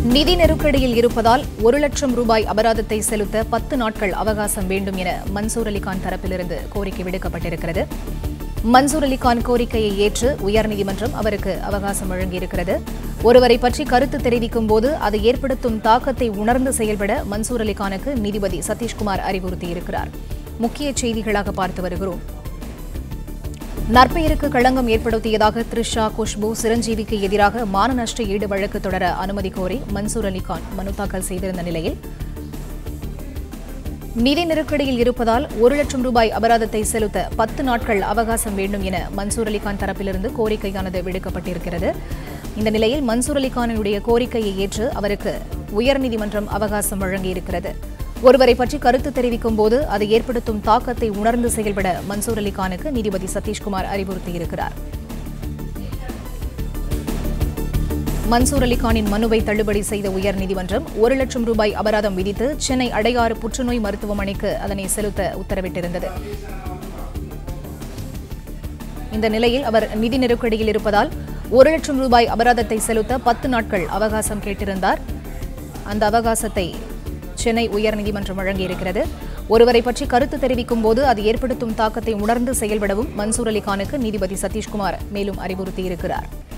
நிதி நெருக்கடியில் இருப்பதால் ஒரு லட்சம் ரூபாய் அபராதத்தை செலுத்த பத்து நாட்கள் அவகாசம் வேண்டும் என மன்சூர் அலிகான் தரப்பிலிருந்து கோரிக்கை விடுக்கப்பட்டிருக்கிறது மன்சூர் அலிகான் கோரிக்கையை ஏற்று உயர்நீதிமன்றம் அவருக்கு அவகாசம் வழங்கியிருக்கிறது ஒருவரை பற்றி கருத்து தெரிவிக்கும் போது அது ஏற்படுத்தும் தாக்கத்தை உணர்ந்து செயல்பட மன்சூர் அலிகானுக்கு நீதிபதி சதீஷ்குமார் அறிவுறுத்தியிருக்கிறார் முக்கிய செய்திகளாக பார்த்து வருகிறோம் நற்பெயருக்கு களங்கம் ஏற்படுத்தியதாக த்ரிஷா குஷ்பு சிரஞ்சீவிக்கு எதிராக மான நஷ்ட ஈடு வழக்கு தொடர அனுமதி கோரி மன்சூர் அலிகான் மனு தாக்கல் செய்திருந்த நிலையில் நிதி நெருக்கடியில் இருப்பதால் ஒரு லட்சம் ரூபாய் அபராதத்தை செலுத்த பத்து நாட்கள் அவகாசம் வேண்டும் என மன்சூர் அலிகான் தரப்பிலிருந்து கோரிக்கையானது விடுக்கப்பட்டிருக்கிறது இந்த நிலையில் மன்சூர் அலிகானுடைய கோரிக்கையை ஏற்று அவருக்கு உயர்நீதிமன்றம் அவகாசம் வழங்கியிருக்கிறது ஒருவரை பற்றி கருத்து தெரிவிக்கும் போது அது ஏற்படுத்தும் தாக்கத்தை உணர்ந்து செயல்பட மன்சூர் அலிகானுக்கு நீதிபதி சதீஷ்குமார் அறிவுறுத்தியிருக்கிறார் மன்சூர் அலிகானின் மனுவை தள்ளுபடி செய்த உயர்நீதிமன்றம் ஒரு லட்சம் ரூபாய் அபராதம் விதித்து சென்னை அடையாறு புற்றுநோய் மருத்துவமனைக்கு அதனை செலுத்த உத்தரவிட்டிருந்தது இந்த நிலையில் அவர் நிதி நெருக்கடியில் இருப்பதால் ஒரு லட்சம் ரூபாய் அபராதத்தை செலுத்த பத்து நாட்கள் அவகாசம் கேட்டிருந்தார் அந்த அவகாசத்தை சென்னை உயர்நீதிமன்றம் வழங்கியிருக்கிறது ஒருவரை பற்றி கருத்து தெரிவிக்கும் போது அது ஏற்படுத்தும் தாக்கத்தை உணர்ந்து செயல்படவும் மன்சூர் அலிகானுக்கு நீதிபதி சதீஷ்குமார் மேலும் அறிவுறுத்தியிருக்கிறார்